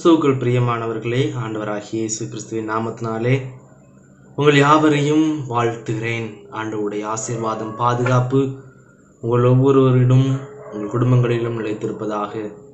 கிறிஸ்துவுக்குள் பிரியமானவர்களே ஆண்டவராகிய இயேசு கிறிஸ்துவின் நாமத்தினாலே உங்கள் யாவரையும் வாழ்த்துகிறேன் ஆண்டவருடைய ஆசீர்வாதம் பாதுகாப்பு உங்கள் ஒவ்வொருவரிடம் உங்கள் குடும்பங்களிலும் நிலைத்திருப்பதாக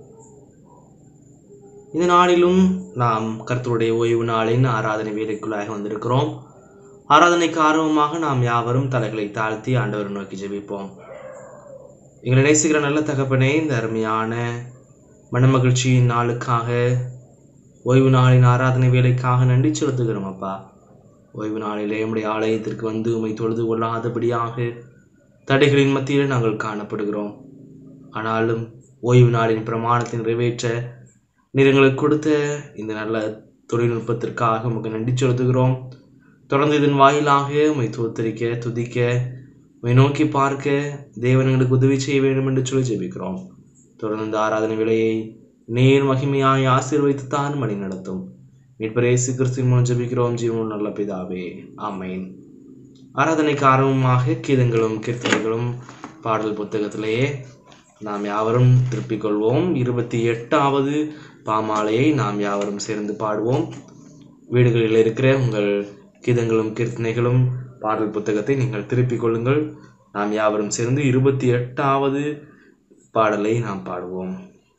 இந்த நாளிலும் நாம் கர்த்தருடைய ஓய்வு நாளின் ஆராதனை வேலைக்குள்ளாக வந்திருக்கிறோம் ஆராதனைக்கு ஆர்வமாக நாம் யாவரும் தலைகளை தாழ்த்தி ஆண்டவரை நோக்கி ஜெபிப்போம் எங்களை நேசிக்கிற நல்ல தகப்பனே இந்த அருமையான மனமகிழ்ச்சியின் நாளுக்காக ஓய்வு நாளின் ஆராதனை வேலைக்காக நன்றி செலுத்துகிறோம் அப்பா ஓய்வு நாளிலே நம்முடைய ஆலயத்திற்கு வந்து உமை தொழுது கொள்ளாதபடியாக தடைகளின் மத்தியில் நாங்கள் காணப்படுகிறோம் ஆனாலும் ஓய்வு நாளின் பிரமாணத்தை நிறைவேற்ற நீர் எங்களுக்கு கொடுத்த இந்த நல்ல தொழில்நுட்பத்திற்காக உமக்கு நன்றி செலுத்துகிறோம் தொடர்ந்து இதன் வாயிலாக உமை தோத்தரிக்க துதிக்க உமை நோக்கி பார்க்க தேவன் எங்களுக்கு உதவி செய்ய வேண்டும் என்று சொல்லி ஜெபிக்கிறோம் தொடர்ந்து இந்த ஆராதனை விலையை நேர் மகிமையாய் ஆசீர்வைத்து தான் மணி நடத்தும் மீட்பரேசு கிறிஸ்துவின் மூலம் ஜெபிக்கிறோம் ஜீவனும் நல்ல பிதாவே ஆமென் ஆராதனைக்கு ஆர்வமாக கீதங்களும் கீர்த்தனைகளும் பாடல் புத்தகத்திலேயே நாம் யாவரும் திருப்பிக் கொள்வோம் இருபத்தி எட்டாவது பாமாலையை நாம் யாவரும் சேர்ந்து பாடுவோம் வீடுகளில் இருக்கிற உங்கள் கீதங்களும் கீர்த்தனைகளும் பாடல் புத்தகத்தை நீங்கள் திருப்பிக் கொள்ளுங்கள் நாம் யாவரும் சேர்ந்து இருபத்தி எட்டாவது பாடலை நாம் பாடுவோம்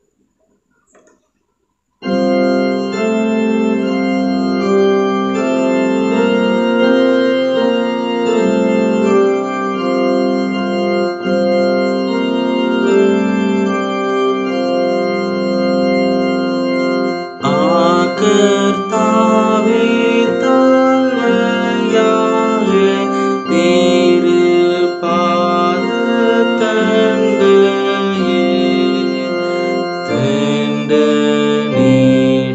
ஆகர்த்தாவே தாழ்மையாக திரு பாதத்தண்டையே தண்ட நீட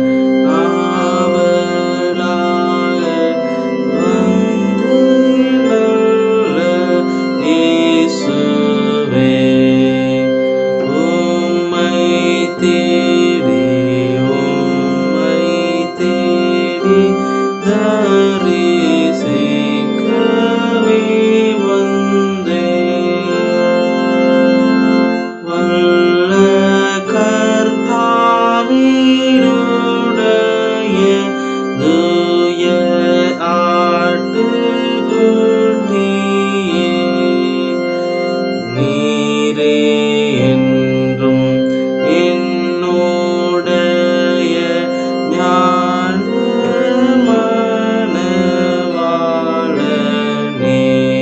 ஆவலாக வந்து நல்ல இயேசுவே உம்மை தேடி உம்மை தேடி தரிசிக்கவே வந்தேன் வல்ல கர்த்தாவினுடைய தூய ஆட்டுக்குட்டியே, நீரே என்றும் என்னுடைய ஞான மணவாளனே.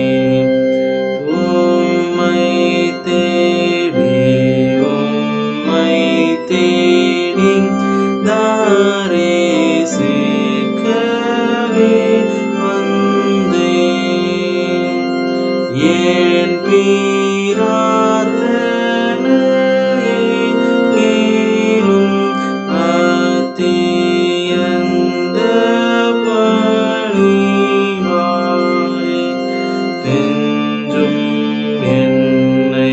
உம்மை தேடி உம்மை தேடி தாரேசிக்கவே வந்தேன் என் பிரார்த்தனையை கேளும் அத்தியந்த பணிவாய் என்றும் என்னை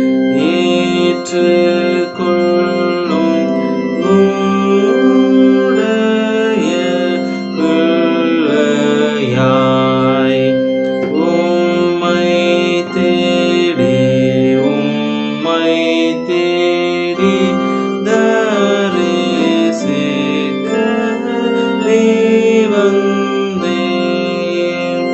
ஏற்றுக்கொள்ளும் உம்முடைய பிள்ளையாய் உம்மை தேடி உம்மை தேடி தரிசிக்கவே வந்தேன்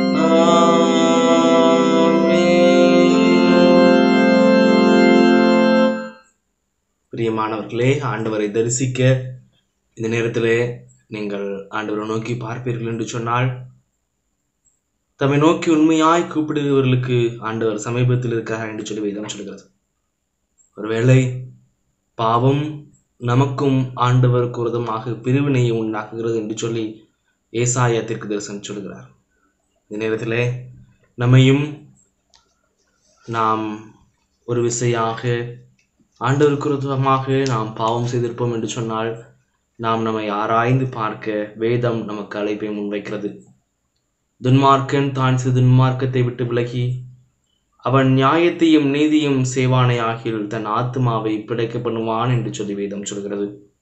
ஆமென். பிரியமானவர்களே ஆண்டவரை தரிசிக்க இந்த நேரத்திலே நீங்கள் ஆண்டவரை நோக்கி பார்ப்பீர்கள் என்று சொன்னால் தம்மை நோக்கி உண்மையாய் கூப்பிடுகிறவர்களுக்கு ஆண்டவர் சமீபத்தில் இருக்கிறார் என்று சொல்லி வேதம் சொல்கிறது ஒருவேளை பாவம் நமக்கும் ஆண்டவருக்கு விரதமாக பிரிவினையை உண்டாக்குகிறது என்று சொல்லி ஏசாயா தீர்க்க தரிசனம் சொல்கிறார் இந்த நேரத்திலே நம்மையும் நாம் ஒரு விசையாக ஆண்டவருக்கு விரோதமாக நாம் பாவம் செய்திருப்போம் என்று சொன்னால் நாம் நம்மை ஆராய்ந்து பார்க்க வேதம் நமக்கு அழைப்பை முன்வைக்கிறது துன்மார்க்கன் தான் செய்த துன்மார்க்கத்தை விட்டு விலகி அவன் நியாயத்தையும் நீதியும் செய்வானே ஆகில் தன் ஆத்மாவை பிழைக்க பண்ணுவான் என்று சொல்லி வேதம் சொல்கிறது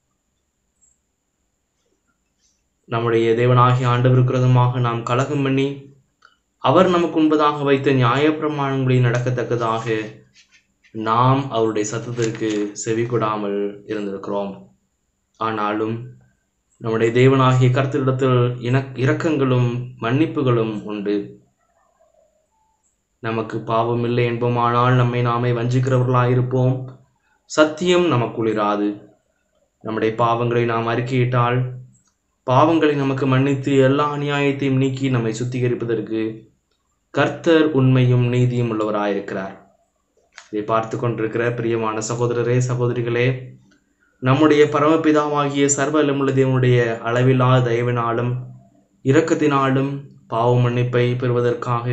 நம்முடைய தேவனாகிய ஆண்டவருக்கு விரோதமாக நாம் கலகம் பண்ணி அவர் நமக்கு உண்பதாக வைத்த நியாயப்பிரமாணங்களை நடக்கத்தக்கதாக நாம் அவருடைய சத்தத்திற்கு செவி கொடாமல் இருந்திருக்கிறோம் ஆனாலும் நம்முடைய தேவனாகிய கர்த்தரிடத்தில் இன இரக்கங்களும் மன்னிப்புகளும் உண்டு நமக்கு பாவம் இல்லை என்போமானால் நம்மை நாமே வஞ்சிக்கிறவர்களாயிருப்போம் சத்தியம் நமக்குள் இராது நம்முடைய பாவங்களை நாம் அறிக்கையிட்டால் பாவங்களை நமக்கு மன்னித்து எல்லா அநியாயத்தையும் நீக்கி நம்மை சுத்திகரிப்பதற்கு கர்த்தர் உண்மையும் நீதியும் உள்ளவராயிருக்கிறார் இதை பார்த்து கொண்டிருக்கிற பிரியமான சகோதரரே சகோதரிகளே நம்முடைய பரமபிதாவாகிய சர்வலமுள்ள தேவனுடைய அளவில்லாத தயவினாலும் இரக்கத்தினாலும் பாவ மன்னிப்பை பெறுவதற்காக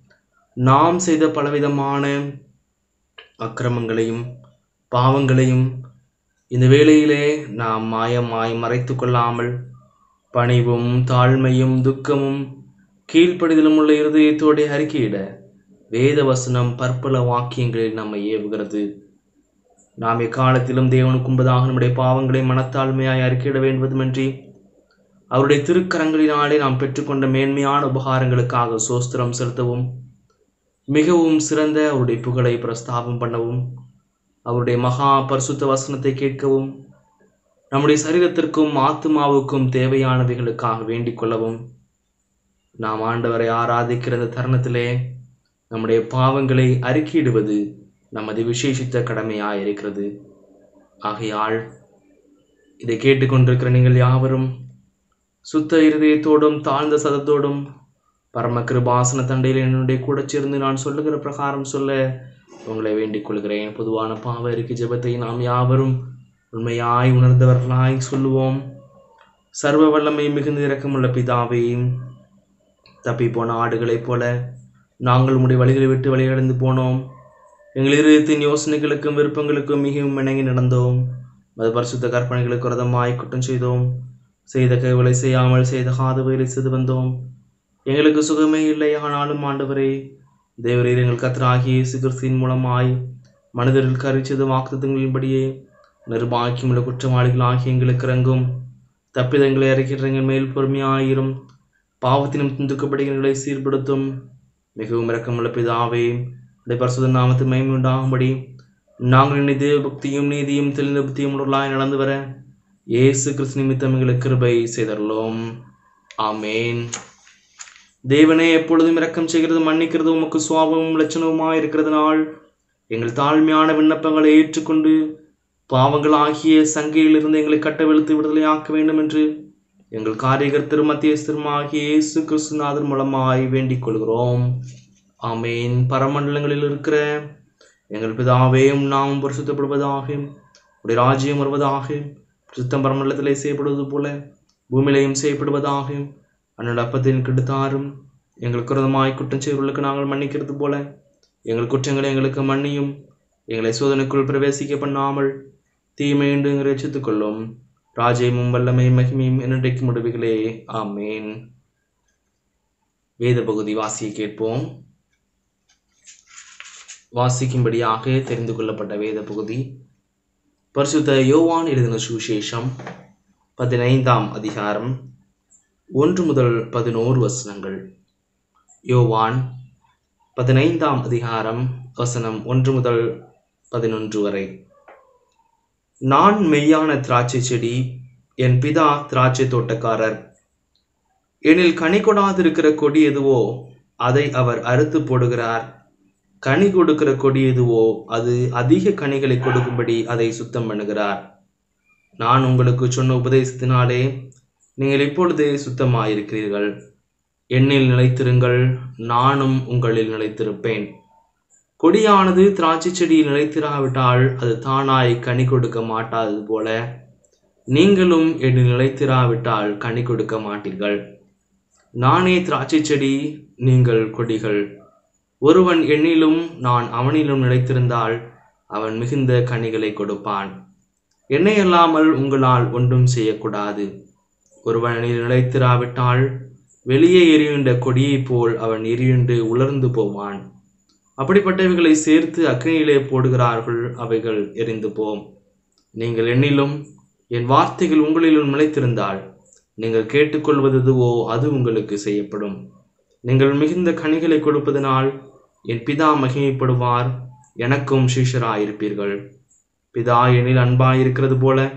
நாம் செய்த பலவிதமான அக்கிரமங்களையும் பாவங்களையும் இந்த வேளையிலே நாம் மாயமாய் மறைத்து கொள்ளாமல் பணிவும் தாழ்மையும் துக்கமும் கீழ்ப்படிதலும் உள்ள இருதயத்தோടെ அறிக்கையிட வேத வசனம் பற்பல வாக்கியங்களில் நம்மை ஏவுகிறது நாம் எக்காலத்திலும் தேவனுக்கு முன்பதாக நம்முடைய பாவங்களை மனத்தாழ்மையாய் அறிக்கையிட வேண்டுவதுமின்றி அவருடைய திருக்கரங்களினாலே நாம் பெற்றுக்கொண்ட மேன்மையான உபகாரங்களுக்காக சோஸ்திரம் செலுத்தவும் மிகவும் சிறந்த அவருடைய புகழை பிரஸ்தாபம் பண்ணவும் அவருடைய மகா பரிசுத்த வசனத்தை கேட்கவும் நம்முடைய சரீரத்திற்கும் ஆத்மாவுக்கும் தேவையானவைகளுக்காக வேண்டிக் கொள்ளவும் நாம் ஆண்டவரை ஆராதிக்கிற இந்த தருணத்திலே நம்முடைய பாவங்களை அறிக்கையிடுவது நமது விசேஷித்த கடமையாய் இருக்கிறது ஆகையால் இதை கேட்டுக்கொண்டிருக்கிற நீங்கள் யாவரும் சுத்த இருதயத்தோடும் தாழ்ந்த சதத்தோடும் பரம கிருபாசன தண்டையில் என்னுடைய கூட சேர்ந்து நான் சொல்லுகிற பிரகாரம் சொல்ல உங்களை வேண்டிக் கொள்கிறேன் பொதுவான பாவ அறிக்கை ஜெபத்தை நாம் யாவரும் உண்மையாய் உணர்ந்தவர்களாய் சொல்லுவோம் சர்வ வல்லமை மிகுந்த இரக்கமுள்ள பிதாவே தப்பி போன ஆடுகளைப் போல நாங்கள் உம்முடைய வழிகளை விட்டு வழியடைந்து போனோம் எங்கள் இருதயத்தின் யோசனைகளுக்கும் விருப்பங்களுக்கும் மிகவும் இணங்கி நடந்தோம் அது பரிசுத்த கற்பனைகளுக்கு விரதமாய் குற்றம் செய்தோம் செய்த கைகளை செய்யாமல் செய்த காதுவைகளை செய்து வந்தோம் எங்களுக்கு சுகமே இல்லை ஆனாலும் ஆண்டவரே தேவரீர் எங்கள் கத்தராகிய இயேசு கிறிஸ்துவின் மூலமாய் மனிதர்கள் கரிச்சது வாக்குத்தங்களின்படியே நிர்பாக்கியமுள்ள குற்றவாளிகள் ஆகிய எங்களுக்கு இறங்கும் தப்பிதங்களை இறக்கிற எங்கள் மேல் பொறுமையாயிரும் பாவத்தினும் துந்துக்கப்படுகிறங்களை சீர்படுத்தும் மிகவும் இரக்கமுள்ள பிதாவே உடைய பரிசுத்த நாமத்து மகிமை உண்டாகும்படி நாங்கள் இன்னை தேவ பக்தியும் நீதியும் தெளிந்த புத்தியும் உடலாய் நடந்து வர இயேசு கிறிஸ்து நிமித்தம் எங்களுக்கு கிருபை செய்தரலோம் ஆமேன் தேவனே எப்பொழுதும் இரக்கம் செய்கிறது மன்னிக்கிறது உமக்கு சுவாபமும் லட்சணவுமாய் இருக்கிறதுனால் எங்கள் தாழ்மையான விண்ணப்பங்களை ஏற்றுக்கொண்டு பாவங்கள் ஆகிய சங்கையிலிருந்து எங்களை கட்டவிழ்த்து விடுதலை ஆக்க வேண்டும் என்று எங்கள் காரியகர் திருமத்தியஸ்திரமாகிய இயேசு கிறிஸ்துநாதர் மூலமாய் வேண்டிக் கொள்கிறோம் ஆமேன் பரமண்டலங்களில் இருக்கிற எங்கள் பிதாவேயும் நாம் பரிசுத்தப்படுவதாக உடைய ராஜ்யம் வருவதாக சுத்தம் பரமண்டலத்திலே செய்யப்படுவது போல பூமியிலையும் செய்யப்படுவதாக அன்னோட அப்பத்தின் கெடுத்தாரும் எங்களுக்கு குரதமாய் குற்றம் செய்வர்களுக்கு நாங்கள் மன்னிக்கிறது போல எங்கள் குற்றங்களை எங்களுக்கு மன்னியும் எங்களை சோதனைக்குள் பிரவேசிக்க பண்ணாமல் தீமையுண்டு எங்களை ரட்சித்துக் கொள்ளும் ராஜ்யமும் வல்லமையும் மகிமையும் என்னுடைக்கு முடிவுகளே ஆமேன் வேத பகுதி வாசியை கேட்போம் வாசிக்கும்படியாக தெரிந்து கொள்ளப்பட்ட வேத பகுதி பரிசுத்த யோவான் எழுதின சுவிசேஷம் பதினைந்தாம் அதிகாரம் ஒன்று முதல் பதினோரு வசனங்கள் யோவான் பதினைந்தாம் அதிகாரம் வசனம் ஒன்று முதல் பதினொன்று வரை நான் மெய்யான திராட்சை செடி என் பிதா திராட்சை தோட்டக்காரர் எனில் கனி கொடாதிருக்கிற கொடி எதுவோ அதை அவர் அறுத்து போடுகிறார் கனி கொடுக்கிற கொடி எதுவோ அது அதிக கனிகளை கொடுக்கும்படி அதை சுத்தம் பண்ணுகிறார் நான் உங்களுக்கு சொன்ன உபதேசத்தினாலே நீங்கள் இப்பொழுதே சுத்தமாயிருக்கிறீர்கள் என்னில் நிலைத்திருங்கள் நானும் உங்களில் நிலைத்திருப்பேன் கொடியானது திராட்சை செடியில் நிலைத்திராவிட்டால் அது தானாய் கனி கொடுக்க மாட்டாதது போல நீங்களும் என்னில் நிலைத்திராவிட்டால் கனி கொடுக்க மாட்டீர்கள் நானே திராட்சை செடி நீங்கள் கொடிகள் ஒருவன் என்னிலும் நான் அவனிலும் நிலைத்திருந்தால் அவன் மிகுந்த கனிகளை கொடுப்பான் என்னை அல்லாமல் உங்களால் ஒன்றும் செய்யக்கூடாது ஒருவன் என்னில் நிலைத்திராவிட்டால் வெளியே எரியுண்ட கொடியைப் போல் அவன் எரியுண்டு உலர்ந்து போவான் அப்படிப்பட்டவைகளை சேர்த்து அக்னியிலே போடுகிறார்கள் அவைகள் எரிந்து போம் நீங்கள் என்னிலும் என் வார்த்தைகள் உங்களிலும் நிலைத்திருந்தால் நீங்கள் கேட்டுக்கொள்வது எதுவோ அது உங்களுக்கு செய்யப்படும் நீங்கள் மிகுந்த கனிகளை கொடுப்பதனால் என் பிதா மகிமைப்படுவார் எனக்கும் சீஷராயிருப்பீர்கள் பிதா எனில் அன்பாயிருக்கிறது போல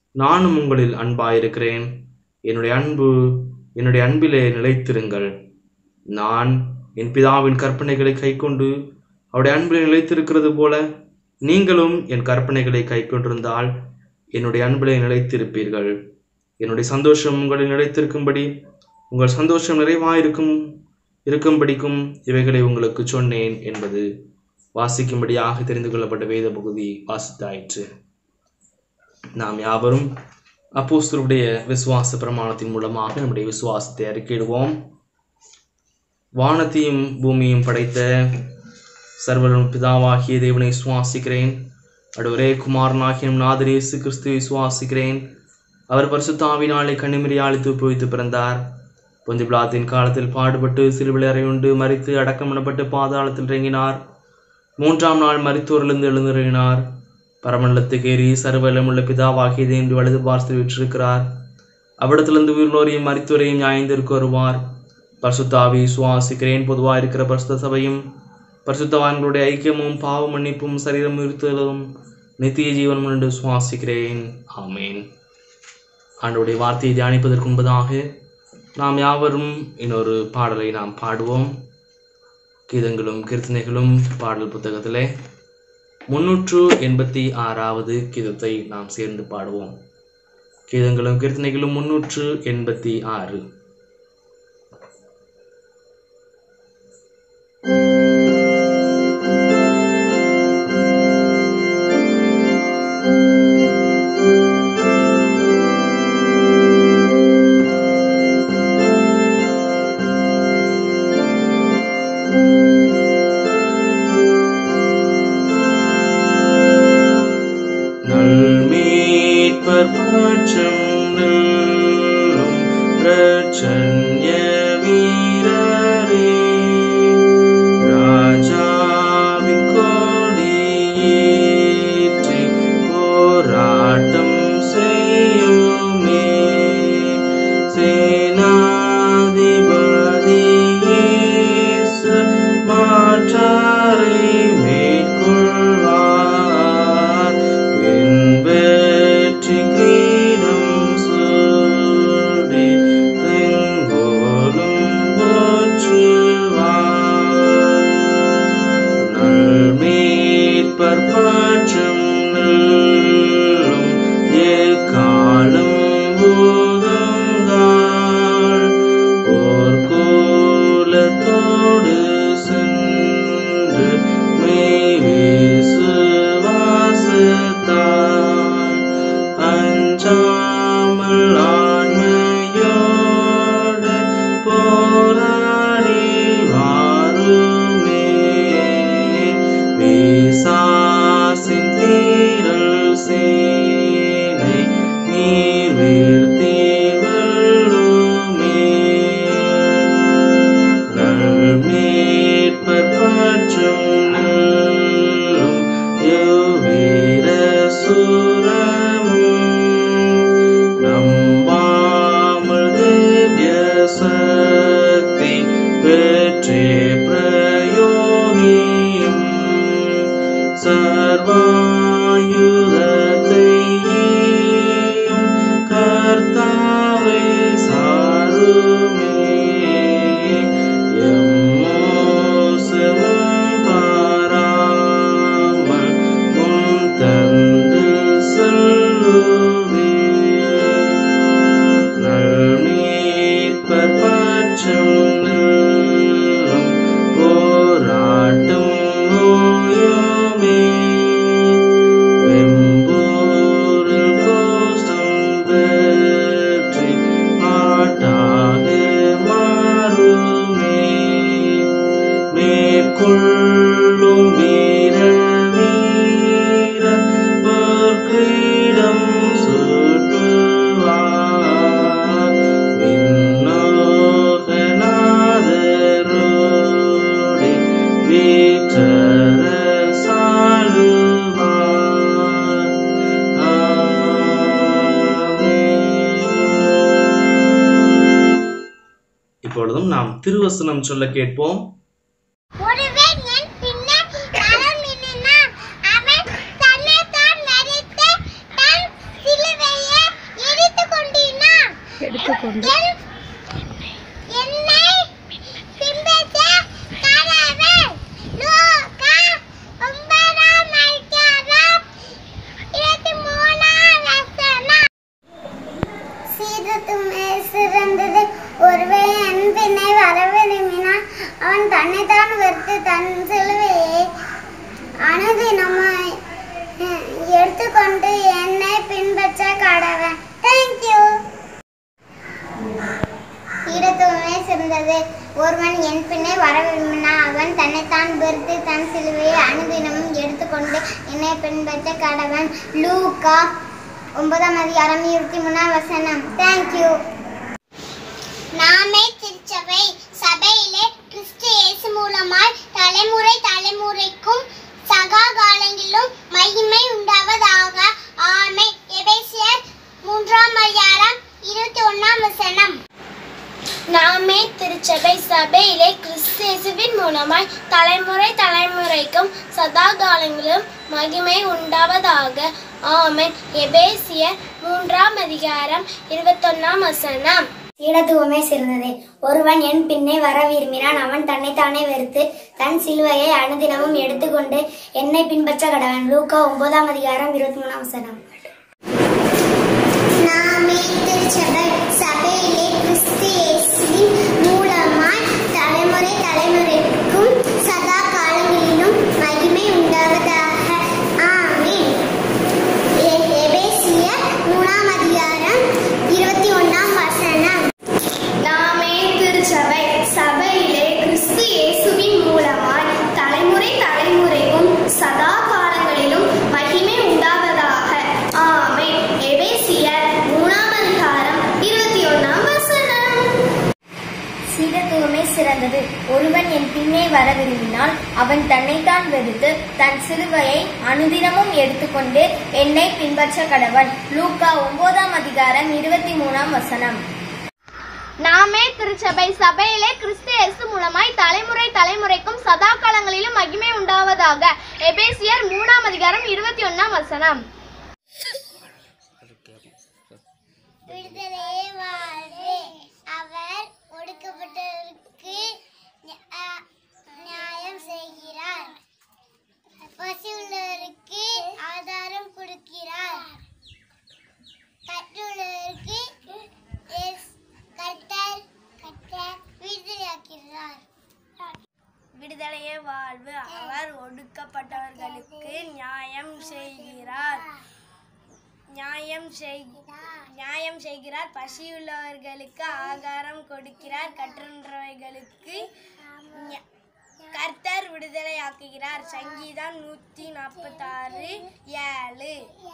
நானும் உங்களில் அன்பாயிருக்கிறேன் என்னுடைய அன்பு என்னுடைய அன்பிலே நிலைத்திருங்கள் நான் என் பிதாவின் கற்பனைகளை கைக்கொண்டு அவருடைய அன்பில் நிலைத்திருக்கிறது போல நீங்களும் என் கற்பனைகளை கைக்கொண்டிருந்தால் என்னுடைய அன்பிலே நிலைத்திருப்பீர்கள் என்னுடைய சந்தோஷம் உங்களில் நிலைத்திருக்கும்படி உங்கள் சந்தோஷம் நிறைவாயிருக்கும் இருக்கும்படிக்கும் இவைகளை உங்களுக்கு சொன்னேன் என்பது வாசிக்கும்படியாக தெரிந்து கொள்ளப்பட்ட வேத பகுதி வாசித்தாயிற்று நாம் யாவரும் அப்போஸ்தலருடைய விசுவாச பிரமாணத்தின் மூலமாக நம்முடைய விசுவாசத்தை அறிக்கையிடுவோம் வானத்தையும் பூமியும் படைத்த சர்வரும் பிதாவாகிய தேவனை சுவாசிக்கிறேன் அடுவரே குமாரனாகிய நம் நாதர் இயேசு கிறிஸ்துவை சுவாசிக்கிறேன் அவர் பரிசுத்தாவினாலே கண்ணிமறியாளித்து போய்த்து பிறந்தார் பொந்தி பிளாத்தின் காலத்தில் பாடுபட்டு சிறுவிலை அறையுண்டு மறித்து அடக்கம் பண்ணப்பட்டு பாதாளத்தில் இறங்கினார் மூன்றாம் நாள் மரித்தோரிலிருந்து எழுந்திறங்கினார் பரமண்டலத்துக்கு ஏறி சர்வலமுள்ள பிதாவாகிய தேவன் வலது பார்த்து விற்றிருக்கிறார் அவ்விடத்திலிருந்து உயிர்லோரையும் மரித்தோரையும் நியாயந்திற்கு வருவார் பரிசுத்தாவி சுவாசிக்கிறேன் பொதுவாக இருக்கிற பரிசுத்த சபையும் பரிசுத்தவான்களுடைய ஐக்கியமும் பாவ மன்னிப்பும் சரீரம் உயிர்த்தலும் நித்திய ஜீவனும் என்று சுவாசிக்கிறேன் ஆமேன் ஆண்டோடைய வார்த்தையை தியானிப்பதற்கு முன்பதாக நாம் யாவரும் இன்னொரு பாடலை நாம் பாடுவோம் கீதங்களும் கீர்த்தனைகளும் பாடல் புத்தகத்திலே முன்னூற்று எண்பத்தி ஆறாவது கீதத்தை நாம் சேர்ந்து பாடுவோம் கீதங்களும் கீர்த்தனைகளும் முன்னூற்று எண்பத்தி ஆறு நல்மீட்பர் பட்சம் நில்லும் பிரச்சன்ய வீரரே ராஜாவின் கொடியேற்றி போராட்டம் செய்யுமே சேனாதிபதி இயேசு மாற்றாரை மேற்கொள்வார் பின் வெற்றி கிரீடம் சூடி செங்கோலும் போற்றுவார் நல்மீட்பர் பட்சம் நில்லும் எக்காலம் போதுங்காள் ஓர் கோலத்தோடு சென்று மெய் விசுவாசத்தால் அஞ்சாமல் ஆண்மையோடு போராடி வாருமே பிசாசின் தீரல் சேனை நீர் வீழ்த்தி வெல்லுமே நல்மீட்பர் பற்றும் நல்லும் யௌவீர சூரமும் நம்பாமல் திவ்ய சக்தி பெற்றே பிரயோகியும் சர்வாயுதத்தையும் கர்த்தாவை சாருமே எம்மோசமும் பாராமல் உன் தந்து சொல்லுவே நல்மீட்பர் பட்சம் நில்லும் போராட்டம் ஓயோமே வெம்பூரில் கோஷம் வெற்றி பாட்டாக மாறுமே மேற்கொள்ளும் வீர வீர போர்க்கிடம் சுட்டுவார் விண்ணோகநாதரோடே வீற்றர சாழுவார் ஆமென். இப்பொழுதும் நாம் திருவசனம் சொல்ல கேட்போம் ஒருவன் என் பின்னே வரம் நின்றான். அவன் தன்னைத்தான் மறித்து தன் சிலுவையை எடுத்துக்கொண்டு என்னை பின்பற்ற கடவுள். லூக்கா ஒன்பதாம் அதிகாரம் இருபத்தி மூணாம் வசனம். சீதத்துமே சிறந்தது ஒருவன் அன்பினை வரவிரும்பினான் அவன் தன்னைத்தான் வெறுத்து தன் சிலுவையை அனுதினமாய் அஹ், எடுத்துக்கொண்டு என்னை பின்பற்ற கடவன் தேங்க்யூ ஈரத்துவமே சிறந்தது ஒருவன் என் பின்னே வர விரும்பினான் அவன் தன்னைத்தான் வெறுத்து தன் சிலுவையை அனுதினமும் எடுத்துக்கொண்டு என்னை பின்பற்ற கடவன் லூக்கா ஒன்பதாம் அதிகாரம் இருபத்தி மூணாம் வசனம் தேங்க்யூ நாமே திருச்சபை சபையிலே கிறிஸ்து இயேசு மூலமாய் தலைமுறை தலைமுறைக்கும் சகா காலங்களிலும் மகிமை உண்டாவதாக ஆமே எபேசியர் மூன்றாம் அதிகாரம் இருபத்தி ஒண்ணாம் வசனம் நாமே திருச்சபை சபையிலே கிறிஸ்து இயேசுவின் மூலமாய் தலைமுறை தலைமுறைக்கும் சதா காலங்களிலும் மகிமை உண்டாவதாக ஆமென் எபேசியர் மூன்றாம் அதிகாரம் இருபத்தொன்னாம் வசனம் ஈடத்துவமே சிறந்தது ஒருவன் என் பின்னே வர விரும்பினான் அவன் தன்னைத்தானே வெறுத்து தன் சிலுவையை அனுதினமும் எடுத்துக்கொண்டு என்னை பின்பற்ற கடவன் லூக்கா ஒன்பதாம் அதிகாரம் இருபத்தி மூணாம் வசனம் நாமே திருச்சபை சபையிலே கிறிஸ்து இயேசுவின் மூலமாய் தலைமுறை தலைமுறைக்கும் சதா காலங்களிலும் மகிமை உண்டாவதாக ஆமென் எ- எபேசியர் மூணாம் அதிகாரம் இருபத்தி ஒண்ணாம் வசனம் நாமே திருச்சபை சபையிலே கிறிஸ்து இயேசுவின் மூலமாய் தலைமுறை தலைமுறைக்கும் சதா காலங்களிலும் மகிமை உண்டாவதாக ஆமே எபேசியர் மூணாம் அதிகாரம் இருபத்தி ஒண்ணாம் வசனம் சீடத்துவமே சிறந்தது ஒருவன் என் பின்னே வர விரும்பினால் அவன் தன்னைத்தான் வெறுத்து தன் சிலுவையை அனுதினமும் எடுத்துக்கொண்டு என்னை பின்பற்ற கடவன் லூக்கா ஒன்பதாம் அதிகாரம் இருபத்தி மூணாம் வசனம் நாமே திருச்சபை சபையிலே கிறிஸ்து இயேசு மூலமாய் தலைமுறை தலைமுறைக்கும் சதா காலங்களிலும் மகிமை உண்டாவதாக எபேசியர் மூணாம் அதிகாரம் இருபத்தி ஒண்ணாம் வசனம் விடுதலையே வாழ்வு அவர் ஒடுக்கப்பட்டவருக்கு நியா- அஹ், நியாயம் செய்கிறார் பசி உள்ளவருக்கு ஆதாரம் கொடுக்கிறார் கற்றுள்ளவருக்கு எஸ்- கர்த்தர் கர்த்தர் விடுதலையாக்கிறார் விடுதலையே வாழ்வு அவர் ஒடுக்கப்பட்டவர்களுக்கு நியாயம் செய்கிறார் நியாயம் செய் நியாயம் செய்கிறார் பசியுள்ளவர்களுக்கு ஆகாரம் கொடுக்கிறார் கற்றுன்றவைகளுக்கு ஞ- கர்த்தர் விடுதலையாக்குகிறார் சங்கீதம் நூத்தி நாற்பத்தாறு ஏழு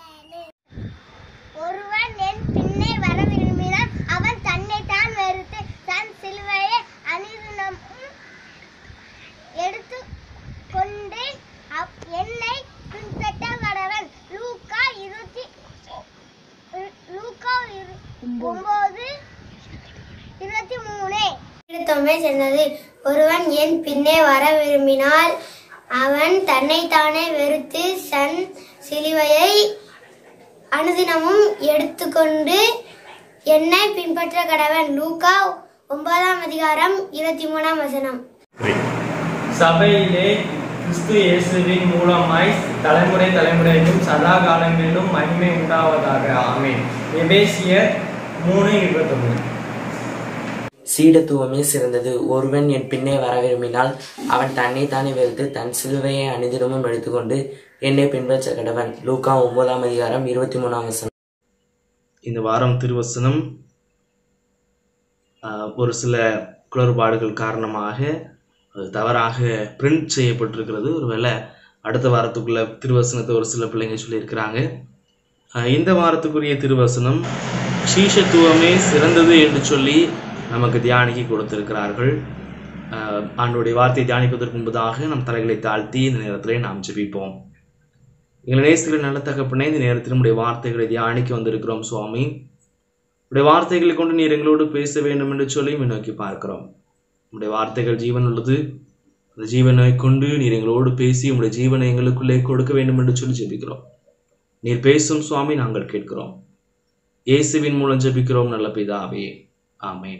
ஒருவன் என் பின்னே வர விரும்பினான் அவன் தன்னை தான் வெறுத்து தன் சிலுவையை அனுதினமும் எடுத்து கொண்டு அவ்- என்னை பின்பற்ற கடவன் லூக்கா இருபத்தி லூக்கா இரு- ஒன்பது இருபத்தி மூணு திருத்தமே சொன்னது ஒருவன் என் பின்னே வர விரும்பினால் அவன் தன்னைத்தானே வெறுத்து தன் சிலுவையை அனுதினமும் எடுத்துக்கொண்டு என்னை பின்பற்ற கடவன் லூக்கா ஒன்பதாம் அதிகாரம் இருபத்தி மூணாம் வசனம் சபையிலே கிறிஸ்து இயேசுவின் மூலமாய் தலைமுறை தலைமுறைக்கும் சதா காலங்களிலும் மகிமை உண்டாவதாக ஆமென் எபேசியர் மூணு இருபத்தொன்று சீடத்துவமே சிறந்தது ஒருவன் என் பின்னே வர விரும்பினால் அவன் தன்னைத்தானே வெறுத்து தன் சிலுவையை அணிதினமும் எடுத்துக்கொண்டு என்னை பின்பற்ற கடவன் லூக்கா ஒன்பதாம் அதிகாரம் இருபத்தி மூணாம் வசனம் இந்த வாரம் திருவசனம் ஆஹ், ஒரு சில குளறுபாடுகள் காரணமாக அது தவறாக பிரிண்ட் செய்யப்பட்டிருக்கிறது ஒருவேளை அடுத்த வாரத்துக்குள்ள திருவசனத்தை ஒரு சில பிள்ளைங்க சொல்லியிருக்கிறாங்க ஆஹ், இந்த வாரத்துக்குரிய திருவசனம் சீஷத்துவமே சிறந்தது என்று சொல்லி நமக்கு தியானிக்கு கொடுத்திருக்கிறார்கள் ஆஹ், ஆண்டவருடைய வார்த்தையை தியானிப்பதற்கு முன்பதாக நம் தலைகளை தாழ்த்தி இந்த நேரத்திலே நாம் ஜெபிப்போம் எங்களை நேசிக்கிற நல்ல தகப்பனே இந்த நேரத்தில் நம்முடைய வார்த்தைகளை தியானிக்க வந்திருக்கிறோம் சுவாமி உடைய வார்த்தைகளை கொண்டு நீர் எங்களோடு பேச வேண்டும் என்று சொல்லி உம்மை நோக்கி பார்க்கிறோம் உடைய வார்த்தைகள் ஜீவன் உள்ளது அந்த ஜீவனை கொண்டு நீர் எங்களோடு பேசி உடைய ஜீவனை எங்களுக்குள்ளே கொடுக்க வேண்டும் என்று சொல்லி ஜெபிக்கிறோம் நீர் பேசும் சுவாமி நாங்கள் கேட்கிறோம் இயேசுவின் மூலம் ஜெபிக்கிறோம் நல்ல பிதாவே ஆமென்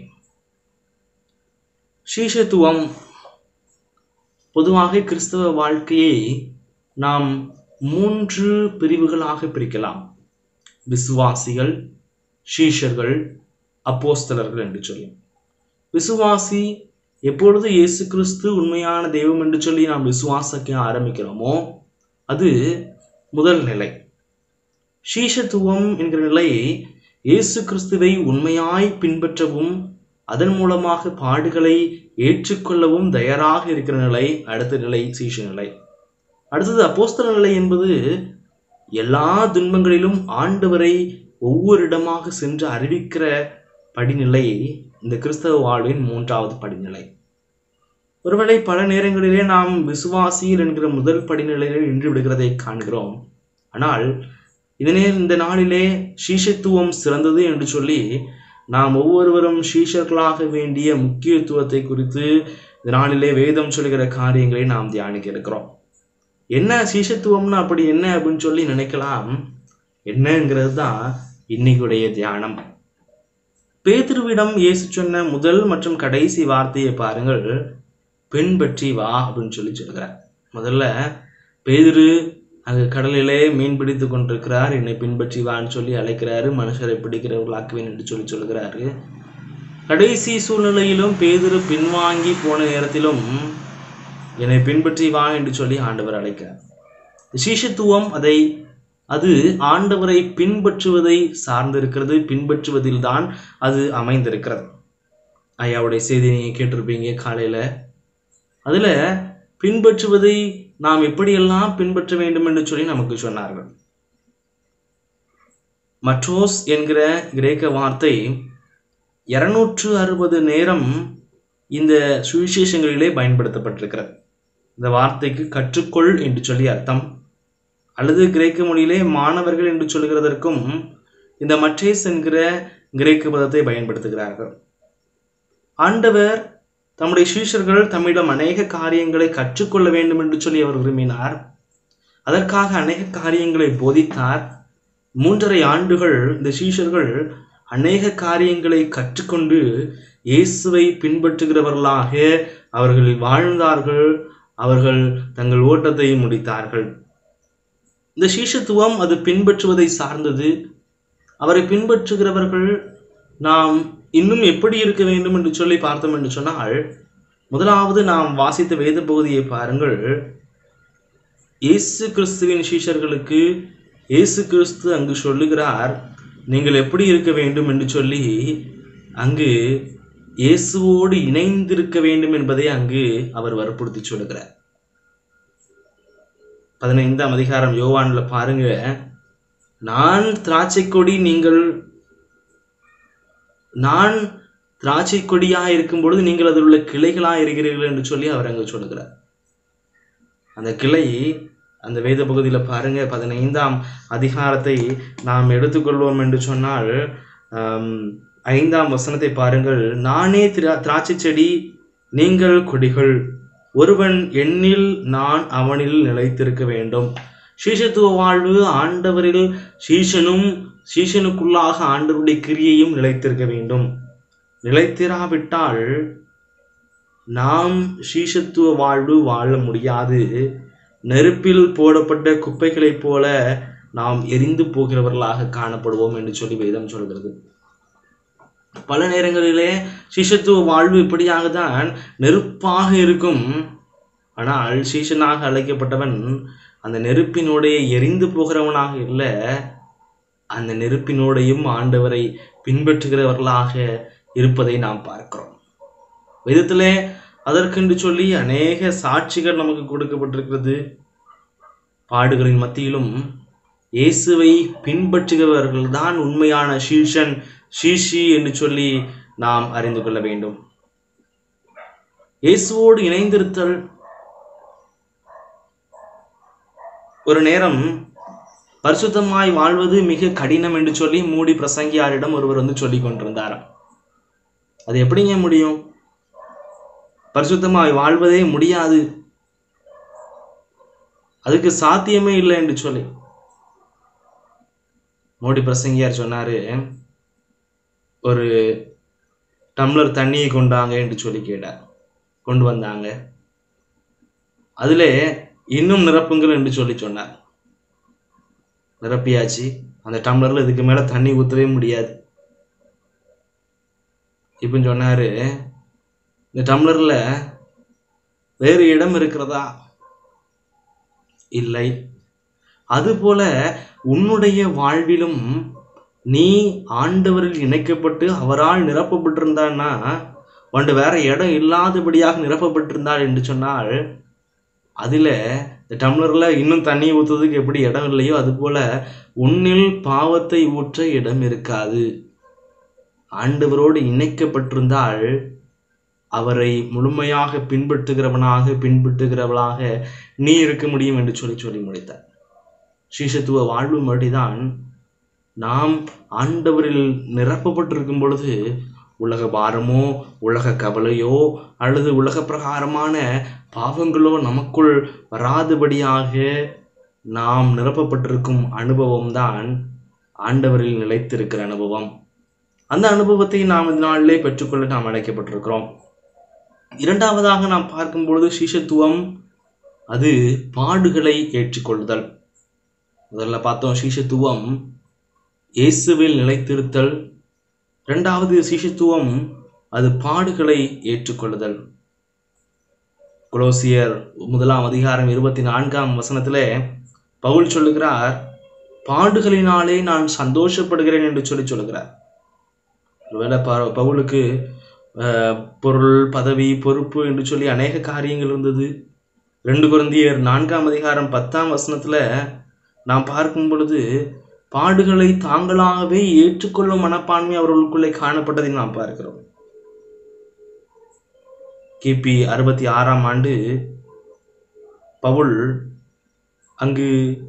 சீஷத்துவம் பொதுவாக கிறிஸ்தவ வாழ்க்கையை நாம் மூன்று பிரிவுகளாக பிரிக்கலாம் விசுவாசிகள் சீஷர்கள் அப்போஸ்தலர்கள் என்று சொல்லி விசுவாசி எப்பொழுது இயேசு கிறிஸ்து உண்மையான தெய்வம் என்று சொல்லி நாம் விசுவாசிக்க ஆரம்பிக்கிறோமோ அது முதல் நிலை சீஷத்துவம் என்கிற நிலையை இயேசு கிறிஸ்துவை உண்மையாய் பின்பற்றவும் அதன் மூலமாக பாடுகளை ஏற்றுக்கொள்ளவும் தயாராக இருக்கிற நிலை அடுத்த நிலை சீஷ நிலை அடுத்தது அப்போஸ்தல நிலை என்பது எல்லா துன்பங்களிலும் ஆண்டவரை ஒவ்வொரு இடமாக சென்று அறிவிக்கிற படிநிலை இந்த கிறிஸ்தவ வாழ்வின் மூன்றாவது படிநிலை ஒருவேளை பல நேரங்களிலே நாம் விசுவாசியர் என்கிற முதல் படிநிலையில் நின்று விடுகிறதை காண்கிறோம் ஆனால் இதனே இந்த நாளிலே சீஷத்துவம் சிறந்தது என்று சொல்லி நாம் ஒவ்வொருவரும் சீஷர்களாக வேண்டிய முக்கியத்துவத்தை குறித்து இந்த நாளிலே வேதம் சொல்கிற காரியங்களை நாம் தியானிக்க இருக்கிறோம் என்ன சீஷத்துவம்னு அப்படி என்ன அப்படின்னு சொல்லி நினைக்கலாம் என்னங்கிறது தான் இன்னைக்குடைய தியானம் பேதுருவிடம் இயேசு சொன்ன முதல் மற்றும் கடைசி வார்த்தையை பாருங்கள் பின்பற்றி வா அப்படின்னு சொல்லி சொல்கிறார் முதல்ல பேதுரு அங்கு கடலிலே மீன் பிடித்து கொண்டிருக்கிறார் என்னை பின்பற்றி வான்னு சொல்லி அழைக்கிறாரு மனுஷரை பிடிக்கிறவர்களாக்குவேன் என்று சொல்லி சொல்கிறாரு கடைசி சூழ்நிலையிலும் பேதுரு பின்வாங்கி போன நேரத்திலும் என்னை பின்பற்றி வா என்று சொல்லி ஆண்டவர் அழைக்கிறார் சீஷத்துவம் அதை அது ஆண்டவரை பின்பற்றுவதை சார்ந்திருக்கிறது பின்பற்றுவதில் தான் அது அமைந்திருக்கிறது ஐயாவுடைய செய்தி நீங்க கேட்டிருப்பீங்க காலையில அதுல பின்பற்றுவதை நாம் எப்படியெல்லாம் பின்பற்ற வேண்டும் என்று சொல்லி நமக்கு சொன்னார்கள் மட்ரோஸ் என்கிற கிரேக்க வார்த்தை இருநூற்று அறுபது நேரம் இந்த சுவிசேஷங்களிலே பயன்படுத்தப்பட்டிருக்கிறது இந்த வார்த்தைக்கு கற்றுக்கொள் என்று சொல்லி அர்த்தம் அல்லது கிரேக்க மொழியிலே மாணவர்கள் என்று சொல்கிறதற்கும் இந்த மற்றேஸ் என்கிற கிரேக்க பதத்தை பயன்படுத்துகிறார்கள் ஆண்டவர் தம்முடைய சீஷர்கள் தம்மிடம் அநேக காரியங்களை கற்றுக்கொள்ள வேண்டும் என்று சொல்லி அவர் விரும்பினார் அதற்காக அநேக காரியங்களை போதித்தார் மூன்றரை ஆண்டுகள் இந்த சீஷர்கள் அநேக காரியங்களை கற்றுக்கொண்டு இயேசுவை பின்பற்றுகிறவர்களாக அவர்கள் வாழ்ந்தார்கள் அவர்கள் தங்கள் ஓட்டத்தை முடித்தார்கள் இந்த சீஷத்துவம் அது பின்பற்றுவதை சார்ந்தது அவரை பின்பற்றுகிறவர்கள் நாம் இன்னும் எப்படி இருக்க வேண்டும் என்று சொல்லி பார்த்தோம் என்று சொன்னால் முதலாவது நாம் வாசித்த வேத பகுதியை பாருங்கள் இயேசு கிறிஸ்துவின் சீஷர்களுக்கு இயேசு கிறிஸ்து அங்கு சொல்லுகிறார் நீங்கள் எப்படி இருக்க வேண்டும் என்று சொல்லி அங்கு இயேசுவோடு இணைந்திருக்க வேண்டும் என்பதை அங்கு அவர் வற்புறுத்தி சொல்லுகிறார் பதினைந்தாம் அதிகாரம் யோவான்ல பாருங்க நான் திராட்சை கொடி நீங்கள் நான் திராட்சை கொடியா இருக்கும் பொழுது நீங்கள் அதில் உள்ள கிளைகளா இருக்கிறீர்கள் என்று சொல்லி அவர் அங்கு சொல்லுகிறார் அந்த கிளை அந்த வேத பகுதியில பாருங்க பதினைந்தாம் அதிகாரத்தை நாம் எடுத்துக்கொள்வோம் என்று சொன்னால் ஆம், ஐந்தாம் வசனத்தை பாருங்கள் நானே திரா திராட்சை செடி நீங்கள் கொடிகள் ஒருவன் எண்ணில் நான் அவனில் நிலைத்திருக்க வேண்டும் சீஷத்துவ வாழ்வு ஆண்டவரில் சீஷனும் சீஷனுக்குள்ளாக ஆண்டவருடைய கிரியையும் நிலைத்திருக்க வேண்டும் நிலைத்திராவிட்டால் நாம் சீஷத்துவ வாழ்வு வாழ முடியாது நெருப்பில் போடப்பட்ட குப்பைகளைப் போல நாம் எரிந்து போகிறவர்களாக காணப்படுவோம் என்று சொல்லி வேதம் சொல்கிறது பல நேரங்களிலே சிஷத்துவ வாழ்வு இப்படியாக தான் நெருப்பாக இருக்கும் ஆனால் சீஷனாக அழைக்கப்பட்டவன் அந்த நெருப்பினோடைய எரிந்து போகிறவனாக இல்லை அந்த நெருப்பினோடையும் ஆண்டவரை பின்பற்றுகிறவர்களாக இருப்பதை நாம் பார்க்கிறோம் வேதத்திலே அதற்கென்று சொல்லி அநேக சாட்சிகள் நமக்கு கொடுக்கப்பட்டிருக்கிறது பாடுகளின் மத்தியிலும் இயேசுவை பின்பற்றுகிறவர்கள் தான் உண்மையான சீஷன் சீஷி என்று சொல்லி நாம் அறிந்து கொள்ள வேண்டும் இயேசுவோடு இணைந்திருத்தல் ஒரு நேரம் பரிசுத்தமாய் வாழ்வது மிக கடினம் என்று சொல்லி மூடி பிரசங்கியாரிடம் ஒருவர் வந்து சொல்லி கொண்டிருந்தாராம் அது எப்படிங்க முடியும் பரிசுத்தமாய் வாழ்வதே முடியாது அதுக்கு சாத்தியமே இல்லை என்று சொல்லி மோடி பிரசங்கியார் சொன்னாரு ஒரு டம்ளர் தண்ணியை கொண்டாங்க என்று சொல்லி கேட்டார் கொண்டு வந்தாங்க அதில் இன்னும் நிரப்புங்கள் என்று சொல்லி சொன்னார் நிரப்பியாச்சு அந்த டம்ளரில் இதுக்கு மேலே தண்ணி ஊற்றவே முடியாது இப்போ சொன்னாரு இந்த டம்ளரில் வேறு இடம் இருக்கிறதா இல்லை அதுபோல உன்னுடைய வாழ்விலும் நீ ஆண்டவரில் இணைக்கப்பட்டு அவரால் நிரப்பப்பட்டிருந்தான்னா உன்ட்டு வேற இடம் இல்லாதபடியாக நிரப்பப்பட்டிருந்தாள் என்று சொன்னால் அதில் இந்த டம்ளரில் இன்னும் தண்ணி ஊற்றுறதுக்கு எப்படி இடம் இல்லையோ அதுபோல உன்னில் பாவத்தை ஊற்ற இடம் இருக்காது ஆண்டவரோடு இணைக்கப்பட்டிருந்தால் அவரை முழுமையாக பின்பற்றுகிறவனாக பின்பற்றுகிறவளாக நீ இருக்க முடியும் என்று சொல்லி சொல்லி முடித்தார் சீஷத்துவ வாழ்வு மறுபடிதான் நாம் ஆண்டவரில் நிரப்பப்பட்டிருக்கும் பொழுது உலக பாரமோ உலக கவலையோ அல்லது உலக பிரகாரமான பாவங்களோ நமக்குள் வராதபடியாக நாம் நிரப்பப்பட்டிருக்கும் அனுபவம் தான் ஆண்டவரில் நிலைத்திருக்கிற அனுபவம் அந்த அனுபவத்தை நாம் இந்த நாளிலே பெற்றுக்கொள்ள நாம் அழைக்கப்பட்டிருக்கிறோம் இரண்டாவதாக நாம் பார்க்கும் பொழுது சீஷத்துவம் அது பாடுகளை ஏற்றுக்கொள்ளுதல் முதல்ல பார்த்தோம் சீஷத்துவம் இயேசுவில் நிலைத்திருத்தல் இரண்டாவது சீஷத்துவம் அது பாடுகளை ஏற்றுக்கொள்ளுதல் குலோசியர் முதலாம் அதிகாரம் இருபத்தி நான்காம் வசனத்திலே பவுல் சொல்லுகிறார் பாடுகளினாலே நான் சந்தோஷப்படுகிறேன் என்று சொல்லி சொல்லுகிறார் ஒருவேளை ப- பவுலுக்கு அஹ், பொருள் பதவி பொறுப்பு என்று சொல்லி அநேக காரியங்கள் இருந்தது ரெண்டு குருந்தியர் நான்காம் அதிகாரம் பத்தாம் வசனத்துல நாம் பார்க்கும் பொழுது பாடுகளை தாங்களாகவே ஏற்றுக்கொள்ளும் மனப்பான்மை அவர்களுக்குள்ளே காணப்பட்டதை நாம் பார்க்கிறோம் கிபி அறுபத்தி ஆறாம் ஆண்டு பவுல் அங்கு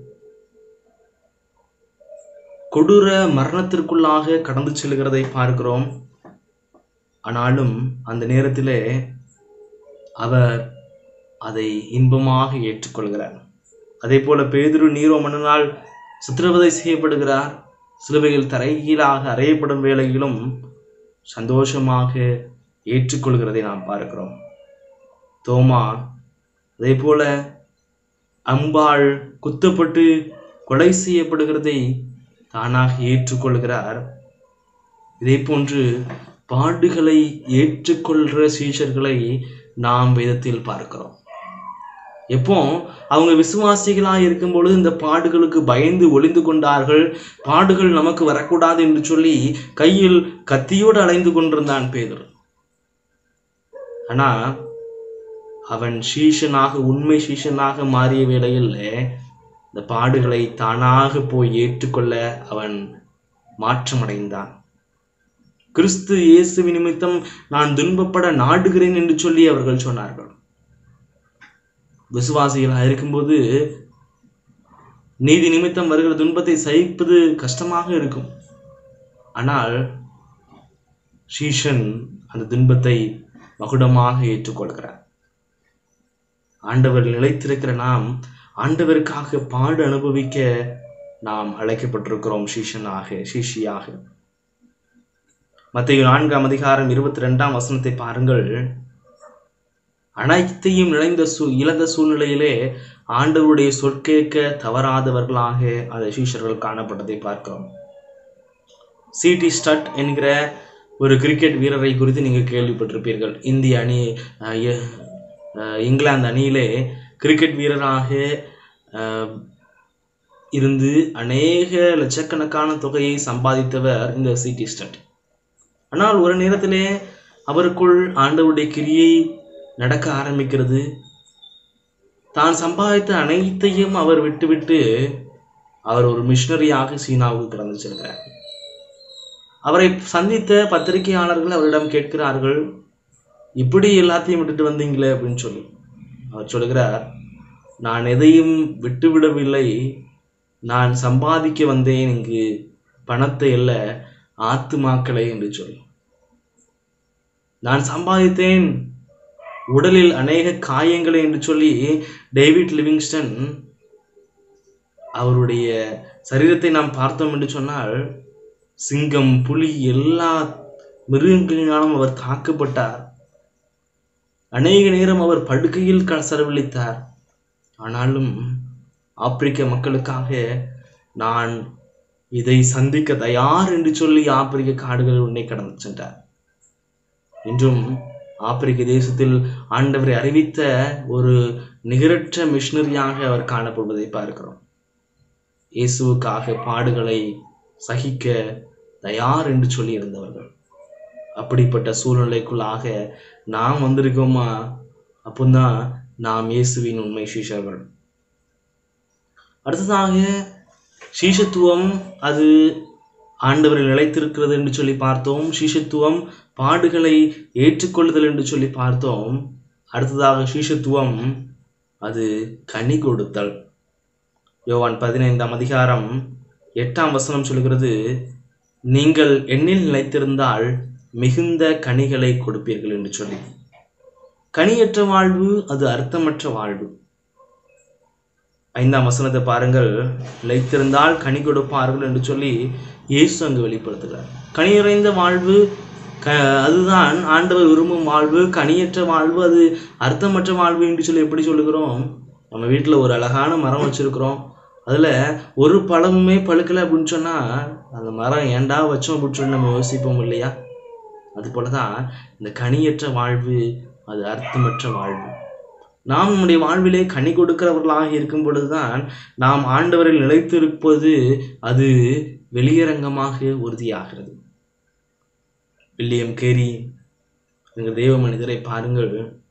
கொடூர மரணத்திற்குள்ளாக கடந்து செல்கிறதை பார்க்கிறோம் ஆனாலும் அந்த நேரத்திலே அவர் அதை இன்பமாக ஏற்றுக்கொள்கிறார் அதே போல பேதுரு நீரோ மன்னனால் சித்திரவதை செய்யப்படுகிறார் சிலுவையில் தரைகீழாக அறையப்படும் வேளையிலும் சந்தோஷமாக ஏற்றுக்கொள்கிறதை நாம் பார்க்கிறோம் தோமா அதே போல அம்பாள் குத்தப்பட்டு கொலை செய்யப்படுகிறதை தானாக ஏற்றுக்கொள்கிறார் இதே போன்று பாடுகளை ஏற்றுக்கொள்கிற சீஷர்களை நாம் வேதத்தில் பார்க்கிறோம் எப்போ அவங்க விசுவாசிகளாக இருக்கும் பொழுது இந்த பாடுகளுக்கு பயந்து ஒளிந்து கொண்டார்கள் பாடுகள் நமக்கு வரக்கூடாது என்று சொல்லி கையில் கத்தியோடு அலைந்து கொண்டிருந்தான் பேதர் ஆனா அவன் சீஷனாக உண்மை சீஷனாக மாறிய வேளையில் இந்த பாடுகளை தானாக போய் ஏற்றுக்கொள்ள அவன் மாற்றமடைந்தான் கிறிஸ்து இயேசு நிமித்தம் நான் துன்பப்பட நாடுகிறேன் என்று சொல்லி அவர்கள் சொன்னார்கள் விசுவாசிகளாக இருக்கும்போது நீதி நிமித்தம் வருகிற துன்பத்தை சகிப்பது கஷ்டமாக இருக்கும் ஆனால் சீஷன் அந்த துன்பத்தை மகுடமாக ஏற்றுக்கொள்கிறார் ஆண்டவர் நிலைத்திருக்கிற நாம் ஆண்டவருக்காக பாடு அனுபவிக்க நாம் அழைக்கப்பட்டிருக்கிறோம் சீஷனாக சீஷியாக மத்திய நான்காம் அதிகாரம் இருபத்தி ரெண்டாம் வசனத்தை பாருங்கள் அனைத்தையும் இழந்த சூ இழந்த சூழ்நிலையிலே ஆண்டவருடைய சொற்கேட்க தவறாதவர்களாக அந்த சீஷர்கள் காணப்பட்டதை பார்க்கிறோம் சிடி ஸ்டட் என்கிற ஒரு கிரிக்கெட் வீரரை குறித்து நீங்கள் கேள்விப்பட்டிருப்பீர்கள் இந்திய அணி அஹ், எ- அஹ், இங்கிலாந்து அணியிலே கிரிக்கெட் வீரராக அஹ், இருந்து அநேக லட்சக்கணக்கான தொகையை சம்பாதித்தவர் இந்த சிடி ஸ்டட் ஆனால் ஒரு நேரத்திலே அவருக்குள் ஆண்டவருடைய கிரியை நடக்க ஆரம்பிக்கிறது தான் சம்பாதித்த அனைத்தையும் அவர் விட்டுவிட்டு அவர் ஒரு மிஷனரியாக சீனாவுக்கு கடந்து செல்கிறார் அவரை சந்தித்த பத்திரிகையாளர்கள் அவரிடம் கேட்கிறார்கள் இப்படி எல்லாத்தையும் விட்டுட்டு வந்தீங்களே அப்படின்னு சொல்லி அவர் சொல்கிறார் நான் எதையும் விட்டுவிடவில்லை நான் சம்பாதிக்க வந்தேன் இங்கு பணத்தை அல்ல ஆத்துமாக்களை என்று சொல்லி நான் சம்பாதித்தேன் உடலில் அநேக காயங்களை என்று சொல்லி டேவிட் லிவிங்ஸ்டன் அவருடைய சரீரத்தை நாம் பார்த்தோம் என்று சொன்னால் சிங்கம் புலி எல்லா மிருகங்களினாலும் அவர் தாக்கப்பட்டார் அநேக நேரம் அவர் படுக்கையில் க செலவழித்தார் ஆனாலும் ஆப்பிரிக்க மக்களுக்காக நான் இதை சந்திக்க தயார் என்று சொல்லி ஆப்பிரிக்க காடுகள் உன்னை கடந்து சென்றார் இன்றும் ஆப்பிரிக்க தேசத்தில் ஆண்டவரை அறிவித்த ஒரு நிகரற்ற மிஷினரியாக அவர் காணப்படுவதை பார்க்கிறோம் இயேசுவுக்காக பாடுகளை சகிக்க தயார் என்று சொல்லி இருந்தவர்கள் அப்படிப்பட்ட சூழ்நிலைக்குள்ளாக நாம் வந்திருக்கோமா அப்போதான் நாம் இயேசுவின் உண்மை சீஷர்கள் அடுத்ததாக சீஷத்துவம் அது ஆண்டவரில் நிலைத்திருக்கிறது என்று சொல்லி பார்த்தோம் சீஷத்துவம் பாடுகளை ஏற்றுக்கொள்ளுதல் என்று சொல்லி பார்த்தோம் அடுத்ததாக சீஷத்துவம் அது கனி கொடுத்தல் யோவான் பதினைந்தாம் அதிகாரம் எட்டாம் வசனம் சொல்கிறது நீங்கள் எண்ணில் நிலைத்திருந்தால் மிகுந்த கனிகளை கொடுப்பீர்கள் என்று சொல்லி கனியற்ற வாழ்வு அது அர்த்தமற்ற வாழ்வு ஐந்தாம் வசனத்தை பாருங்கள் நிலைத்திருந்தால் கனி கொடுப்பார்கள் என்று சொல்லி இயேசு அங்கு வெளிப்படுத்துகிறார் கனி நிறைந்த வாழ்வு க அதுதான் ஆண்டவர் விரும்பும் வாழ்வு கனியற்ற வாழ்வு அது அர்த்தமற்ற வாழ்வு என்று சொல்லி எப்படி சொல்லுகிறோம் நம்ம வீட்டில் ஒரு அழகான மரம் வச்சிருக்கிறோம் அதில் ஒரு பழமுமே பழுக்கலை அப்படின்னு சொன்னால் அந்த மரம் ஏன்டா வச்சோம் அப்படின்னு சொல்லி நம்ம யோசிப்போம் இல்லையா அது போல தான் இந்த கனியற்ற வாழ்வு அது அர்த்தமற்ற வாழ்வு நாம் நம்முடைய வாழ்விலே கனி கொடுக்கிறவர்களாக இருக்கும் பொழுதுதான் நாம் ஆண்டவரில் நிலைத்திருப்பது அது வெளியரங்கமாக உறுதியாகிறது வில்லியம் கேரி என்ற தெய்வ மனிதரை பாருங்கள்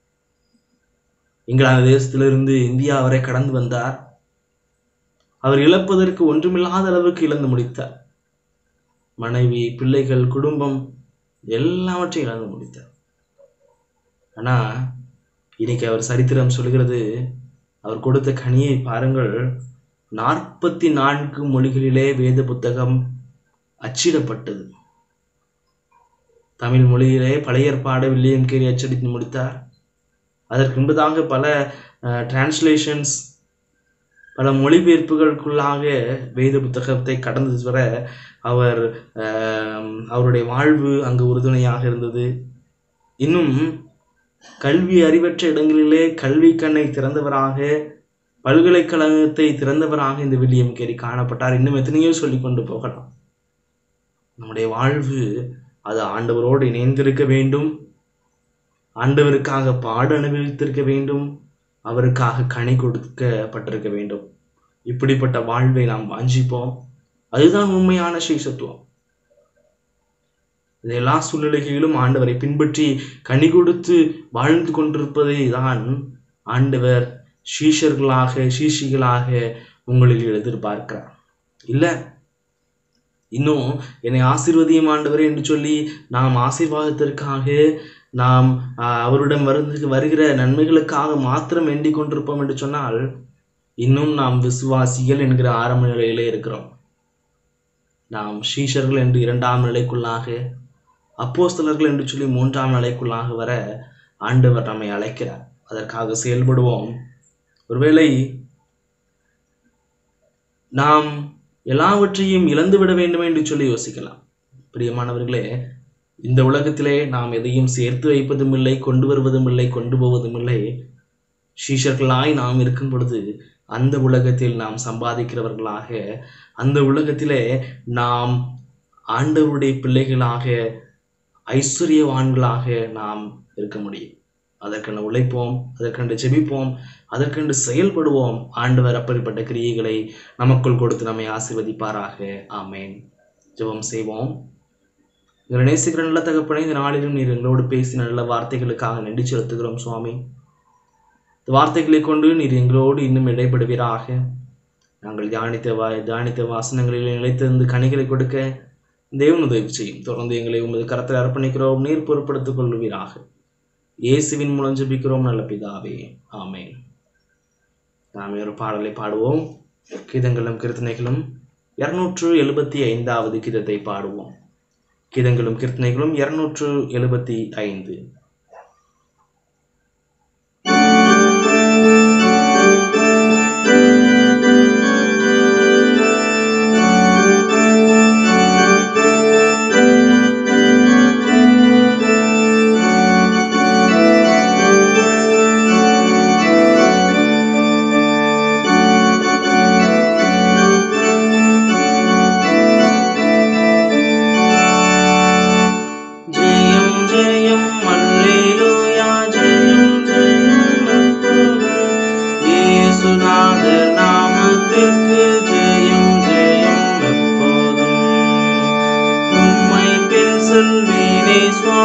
இங்கிலாந்து தேசத்திலிருந்து இந்தியா வரை கடந்து வந்தார் அவர் இழப்பதற்கு ஒன்றுமில்லாத அளவுக்கு இழந்து முடித்தார் மனைவி பிள்ளைகள் குடும்பம் எல்லாவற்றையும் இழந்து முடித்தார் ஆனா இன்னைக்கு அவர் சரித்திரம் சொல்கிறது அவர் கொடுத்த கனியை பாருங்கள் நாற்பத்தி நான்கு மொழிகளிலே வேத புத்தகம் அச்சிடப்பட்டது தமிழ் மொழியிலே பழைய ஏற்பாடு வில்லியம் கேரி அச்சடித்து முடித்தார் அதற்கு முன்பதாக பல டிரான்ஸ்லேஷன்ஸ் பல மொழிபெயர்ப்புகளுக்குள்ளாக வேத புத்தகத்தை கடந்து வர அவர் ஆம், அவருடைய வாழ்வு அங்கு உறுதுணையாக இருந்தது இன்னும் கல்வி அறிவற்ற இடங்களிலே கல்வி கண்ணை திறந்தவராக பல்கலைக்கழகத்தை திறந்தவராக இந்த வில்லியம் கேரி காணப்பட்டார் இன்னும் எத்தனையோ சொல்லி கொண்டு போகலாம் நம்முடைய வாழ்வு அது ஆண்டவரோடு இணைந்திருக்க வேண்டும் ஆண்டவருக்காக பாட அனுபவித்திருக்க வேண்டும் அவருக்காக கனி கொடுக்கப்பட்டிருக்க வேண்டும் இப்படிப்பட்ட வாழ்வை நாம் வாஞ்சிப்போம் அதுதான் உண்மையான சீசத்துவம் இந்த எல்லா சூழ்நிலைகளிலும் ஆண்டவரை பின்பற்றி கனி கொடுத்து வாழ்ந்து கொண்டிருப்பதை தான் ஆண்டவர் சீஷர்களாக சீஷிகளாக உங்களில் எதிர்பார்க்கிறார் இல்ல இன்னும் என்னை ஆசீர்வதியும் ஆண்டவரே என்று சொல்லி நாம் ஆசீர்வாதத்திற்காக நாம் ஆஹ், அவரிடம் வருது வருகிற நன்மைகளுக்காக மாத்திரம் எண்ணிக் கொண்டிருப்போம் என்று சொன்னால் இன்னும் நாம் விசுவாசிகள் என்கிற ஆரம்ப நிலையிலே இருக்கிறோம் நாம் சீஷர்கள் என்று இரண்டாம் நிலைக்குள்ளாக அப்போஸ்தலர்கள் என்று சொல்லி மூன்றாம் நிலைக்குள்ளாக வர ஆண்டவர் நம்மை அழைக்கிறார் அதற்காக செயல்படுவோம் ஒருவேளை நாம் எல்லாவற்றையும் இழந்து விட வேண்டும் என்று சொல்லி யோசிக்கலாம் பிரியமானவர்களே இந்த உலகத்திலே நாம் எதையும் சேர்த்து வைப்பதும் இல்லை கொண்டு வருவதும் இல்லை கொண்டு போவதும் இல்லை சீஷர்களாய் நாம் இருக்கும் பொழுது அந்த உலகத்தில் நாம் சம்பாதிக்கிறவர்களாக அந்த உலகத்திலே நாம் ஆண்டவருடைய பிள்ளைகளாக ஐஸ்வர்யவான்களாக நாம் இருக்க முடியும் அதற்கென்று உழைப்போம் அதற்கென்று ஜெபிப்போம் அதற்கென்று செயல்படுவோம் ஆண்டவர் அப்படிப்பட்ட கிரியைகளை நமக்குள் கொடுத்து நம்மை ஆசீர்வதிப்பாராக ஆமேன் ஜெபம் செய்வோம் எங்களை நேசிக்கிற நல்ல தகப்பனே இந்த நாளிலும் நீர் எங்களோடு பேசி நல்ல வார்த்தைகளுக்காக நன்றி செலுத்துகிறோம் சுவாமி இந்த வார்த்தைகளை கொண்டு நீர் எங்களோடு இன்னும் இடைப்படுவீராக நாங்கள் தியானித்த வா தியானித்த வாசனங்களில் நிலைத்திருந்து கனிகளை கொடுக்க தேவன் உதவி செய்யும் தொடர்ந்து எங்களை உமது கரத்தில் அர்ப்பணிக்கிறோம் நீர் பொறுப்படுத்திக் கொள்வீராக இயேசுவின் மூலம் ஜெபிக்கிறோம் நல்ல பிதாவே ஆமென் நாம் ஒரு பாடலை பாடுவோம் கீதங்களும் கீர்த்தனைகளும் இருநூற்று எழுபத்தி ஐந்தாவது கீதத்தை பாடுவோம் கீதங்களும் கீர்த்தனைகளும் இருநூற்று எழுபத்தி ஐந்து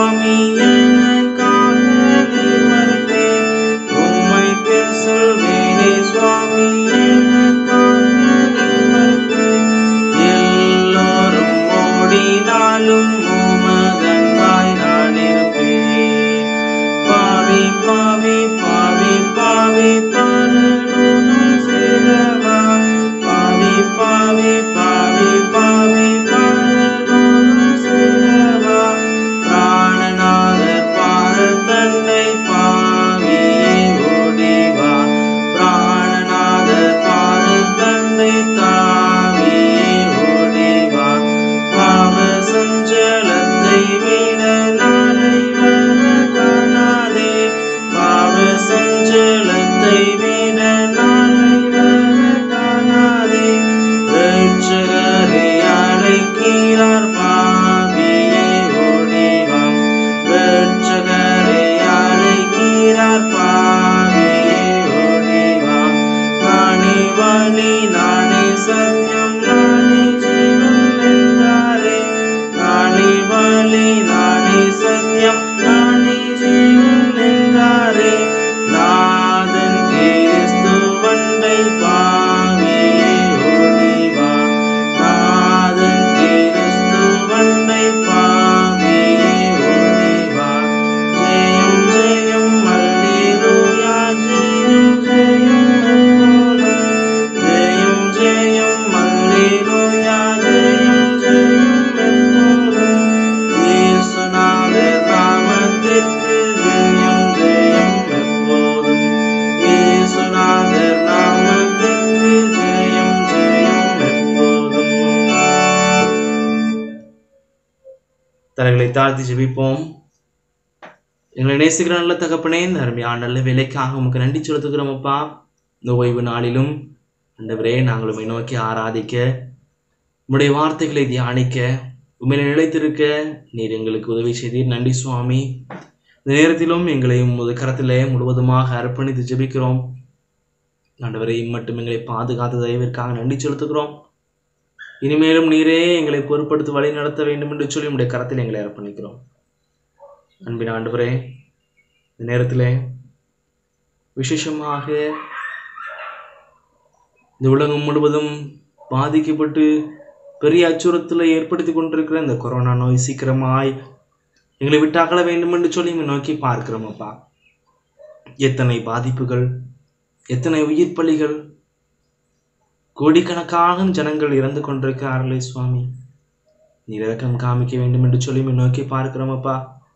சுவாமி எனக்காக நீர் மறித்தீர் உம்மை பின் சொல்வேனே சுவாமி எனக்காக நீர் மறித்தீர் எல்லோரும் ஓடினாலும் உமதன்பாய் நான் இருப்பேன் பாவி பாவி பாவி பாவி பரலோகம் சேரவா பாவி பாவி பாவி பாவி பரலோகம் சேரவா பிராணநாதர் பாதத்தண்டை பாவியே ஓடிவா பிராணநாதர் பாதத்தண்டை தாவியே ஓடிவா பாவ சஞ்சலத்தை விட நாளை வர காணாதே பாவ சஞ்சலத்தை விட நாளை வர காணாதே ரட்சகரே அழைக்கிறார் பாவியே ஓடிவா ரட்சகரே அழைக்கிறார் பாவியே ஓடிவா நானே வழி நானே சத்தியம் நானே ஜீவன் என்றாரே நானே வழி நானே சத்தியம் நானே ஜீவன் என்றாரே நாதன் கிறிஸ்து வண்டை பாவியே ஓடிவா நாதன் கிறிஸ்து வண்டை பாவியே ஓடிவா ஜெயம் ஜெயம் அல்லேலூயா ஜெயம் ஜெயம் எப்போதும் ஜெயம் ஜெயம் அல்லேலூயா ஜெயம் ஜெயம் எப்போதும் இயேசுநாதர் நாமத்திற்கு ஜெயம் ஜெயம் எப்போதும் இயேசுநாதர் நாமத்திற்கு ஜெயம் ஜெயம் எப்போதும் தலைகளை தாழ்த்தி ஜெபிப்போம் எங்களை நேசிக்கிற நல்ல தகப்பனே இந்த அருமையான நல்ல வேலைக்காக உமக்கு நன்றி செலுத்துகிறோம் அப்பா இந்த ஓய்வு நாளிலும் ஆண்டவரே நாங்கள் உம்மை நோக்கி ஆராதிக்க உம்முடைய வார்த்தைகளை தியானிக்க உண்மையில நிலைத்திருக்க நீர் எங்களுக்கு உதவி செய்தீர் நன்றி சுவாமி இந்த நேரத்திலும் எங்களை உமது கரத்திலே முழுவதுமாக அர்ப்பணித்து ஜெபிக்கிறோம் ஆண்டவரை மட்டும் எங்களை பாதுகாத்த தயவிற்காக நன்றி செலுத்துகிறோம் இனிமேலும் நீரே எங்களை பொறுப்படுத்தி வழி நடத்த வேண்டும் என்று சொல்லி உம்முடைய கரத்தில் எங்களை அர்ப்பணிக்கிறோம் அன்பின் ஆண்டவரே இந்த நேரத்திலே விசேஷமாக இந்த உலகம் முழுவதும் பாதிக்கப்பட்டு பெரிய அச்சுறுத்தலை ஏற்படுத்தி கொண்டிருக்கிற இந்த கொரோனா நோய் சீக்கிரமாய் எங்களை விட்டு அகல வேண்டும் என்று சொல்லி இங்க நோக்கி பார்க்கிறோம் அப்பா எத்தனை பாதிப்புகள் எத்தனை உயிர் பலிகள் கோடிக்கணக்காக ஜனங்கள் இறந்து கொண்டிருக்கிறார்களே சுவாமி நீர் இரக்கம் காமிக்க வேண்டும் என்று சொல்லி இங்க நோக்கி பார்க்கிறோம் அப்பா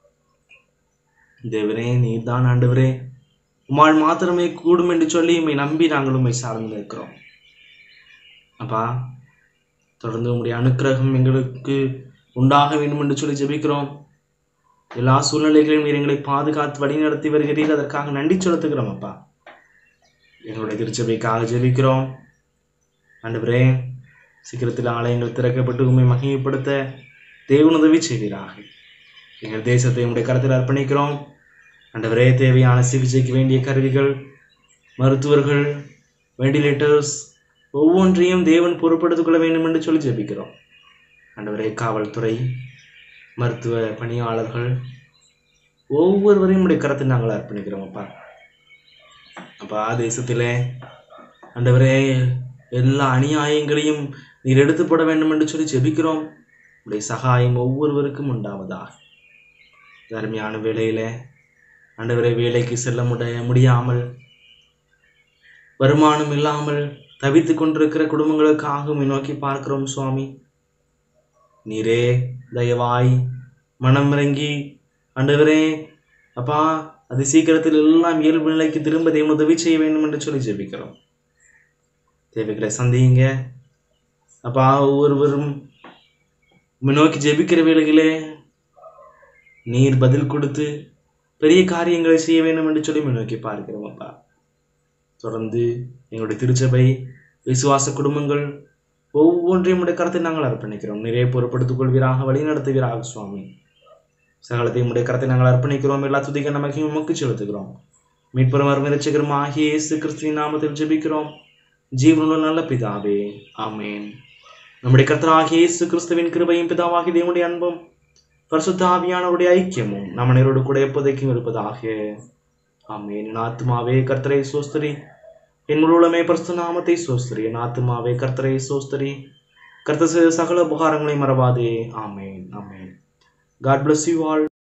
தேவனே நீர்தான் ஆண்டவரே உம்மால் மாத்திரமே கூடும் என்று சொல்லி உம்மை நம்பி நாங்கள் உம்மை சார்ந்து இருக்கிறோம் அப்பா தொடர்ந்து உம்முடைய அனுக்கிரகம் எங்களுக்கு உண்டாக வேண்டும் என்று சொல்லி ஜெபிக்கிறோம் எல்லா சூழ்நிலைகளையும் நீர் எங்களை பாதுகாத்து வழி நடத்தி வருகிறீர் அதற்காக நன்றி செலுத்துகிறோம் அப்பா எங்களுடைய திருச்சபைக்காக ஜெபிக்கிறோம் ஆண்டவரே சீக்கிரத்தில் ஆலயங்கள் திறக்கப்பட்டு உண்மை மகிமைப்படுத்த தேவன் உதவி செய்வீராக எங்கள் தேசத்தை உங்களுடைய கருத்தில் அர்ப்பணிக்கிறோம் ஆண்டவரே தேவையான சிகிச்சைக்கு வேண்டிய கருவிகள் மருத்துவர்கள் வெண்டிலேட்டர்ஸ் ஒவ்வொன்றையும் தேவன் பொறுப்படுத்திக் கொள்ள வேண்டும் என்று சொல்லி ஜெபிக்கிறோம் ஆண்டவரே காவல்துறை மருத்துவ பணியாளர்கள் ஒவ்வொருவரையும் உடைய கரத்தில் நாங்கள் அர்ப்பணிக்கிறோம் அப்பா அப்பா தேசத்திலே ஆண்டவரே எல்லா அநியாயங்களையும் நீர் எடுத்து போட வேண்டும் என்று சொல்லி ஜெபிக்கிறோம் உடைய சகாயம் ஒவ்வொருவருக்கும் உண்டாவதாக இந்த அருமையான வேளையில ஆண்டவரே வேலைக்கு செல்ல முடிய முடியாமல் வருமானம் இல்லாமல் தவித்துக் கொண்டிருக்கிற குடும்பங்களுக்காக உம்மை நோக்கி பார்க்கிறோம் சுவாமி நீரே தயவாய் மனம் இறங்கி ஆண்டவரே அப்பா அது சீக்கிரத்தில் எல்லாம் இயல்பு நிலைக்கு திரும்ப தேவன் உதவி செய்ய வேண்டும் என்று சொல்லி ஜெபிக்கிறோம் தேவைகளை சந்தியுங்க அப்பா ஒவ்வொருவரும் உம்மை நோக்கி ஜெபிக்கிற வேளையிலே நீர் பதில் கொடுத்து பெரிய காரியங்களை செய்ய வேண்டும் என்று சொல்லி உம்மை நோக்கி பார்க்கிறோம் அப்பா தொடர்ந்து எங்களுடைய திருச்சபை விசுவாச குடும்பங்கள் ஒவ்வொன்றையும் உடைய கருத்தை நாங்கள் அர்ப்பணிக்கிறோம் நிறைய பொறுப்படுத்திக் கொள்வீராக வழி நடத்துவீராக சுவாமி சகலத்தையும் உடைய கருத்தை நாங்கள் அர்ப்பணிக்கிறோம் எல்லா துதிக்க நமக்கு உமக்கு செலுத்துகிறோம் மீட்புறம் அருமைரட்சகரும் ஆகிய இயேசு கிறிஸ்துவின் நாமத்தில் ஜெபிக்கிறோம் ஜீவனுள்ள நல்ல பிதாவே ஆமென் நம்முடைய கர்த்தராகிய இயேசு கிறிஸ்துவின் கிருபையும் பிதாவாகிய தேவனுடைய அன்பும் பரிசுத்த ஆவியானவருடைய ஐக்கியமும் நம்ம நேரோடு கூட எப்போதைக்கும் இருப்பதாக ஆமென் என் ஆத்துமாவே கர்த்தரை சோஸ்திரி என் முழுவலமே பரிசுத்த நாமத்தை சோஸ்திரி என் ஆத்துமாவே கர்த்தரை சோஸ்திரி கர்த்தர் செய்த சகல உபகாரங்களை மறவாதே amen amen God bless you all